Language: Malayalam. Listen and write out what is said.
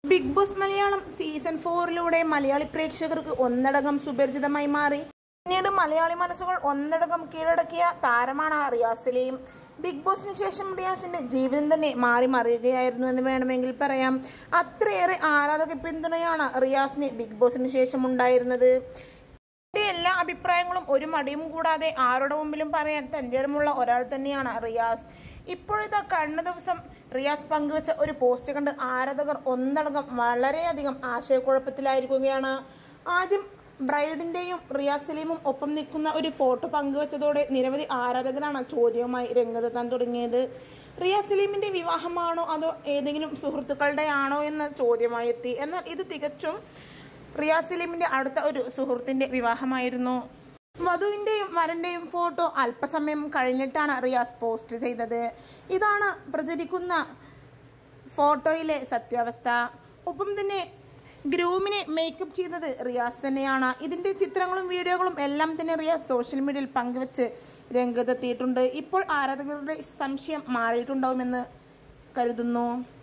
ബിഗ് ബോസ് മലയാളം സീസൺ ഫോറിലൂടെ മലയാളി പ്രേക്ഷകർക്ക് ഒന്നടങ്കം സുപരിചിതമായി മാറി പിന്നീട് മലയാളി മനസ്സുകൾ ഒന്നടങ്കം കീഴടക്കിയ താരമാണ് റിയാസ് സലീം ബിഗ് ബോസിന് ശേഷം റിയാസിന്റെ ജീവിതം തന്നെ മാറി മറിയുകയായിരുന്നു എന്ന് വേണമെങ്കിൽ പറയാം അത്രയേറെ ആരാധക പിന്തുണയാണ് റിയാസിന് ബിഗ് ബോസിന് ശേഷം ഉണ്ടായിരുന്നത് എന്റെ എല്ലാ അഭിപ്രായങ്ങളും ഒരു മടിയും കൂടാതെ ആരുടെ മുമ്പിലും പറയാൻ തൻ്റെടമുള്ള ഒരാൾ തന്നെയാണ് റിയാസ് ഇപ്പോഴത്തെ കഴിഞ്ഞ ദിവസം റിയാസ് പങ്കുവച്ച ഒരു പോസ്റ്റ് കണ്ട് ആരാധകർ ഒന്നടങ്കം വളരെയധികം ആശയക്കുഴപ്പത്തിലായിരിക്കുകയാണ് ആദ്യം ബ്രൈഡിന്റെയും റിയാസ് സലീമും ഒപ്പം നിൽക്കുന്ന ഒരു ഫോട്ടോ പങ്കുവച്ചതോടെ നിരവധി ആരാധകരാണ് ചോദ്യവുമായി രംഗത്തെത്താൻ തുടങ്ങിയത് റിയാസ് സലീമിന്റെ വിവാഹമാണോ അതോ ഏതെങ്കിലും സുഹൃത്തുക്കളുടെ ആണോ എന്ന ചോദ്യമായി എത്തി എന്നാൽ ഇത് തികച്ചും റിയാസ് സലീമിന്റെ അടുത്ത ഒരു സുഹൃത്തിന്റെ വിവാഹമായിരുന്നു വധുവിന്റെയും വരന്റെയും ഫോട്ടോ അല്പസമയം കഴിഞ്ഞിട്ടാണ് റിയാസ് പോസ്റ്റ് ചെയ്തത് ഇതാണ് പ്രചരിക്കുന്ന ഫോട്ടോയിലെ സത്യാവസ്ഥ ഒപ്പം തന്നെ ഗ്രൂമിനെ മേക്കപ്പ് ചെയ്തത് റിയാസ് തന്നെയാണ് ഇതിന്റെ ചിത്രങ്ങളും വീഡിയോകളും എല്ലാം തന്നെ റിയാസ് സോഷ്യൽ മീഡിയയിൽ പങ്കുവച്ച് രംഗത്തെത്തിയിട്ടുണ്ട് ഇപ്പോൾ ആരാധകരുടെ സംശയം മാറിയിട്ടുണ്ടാവുമെന്ന് കരുതുന്നു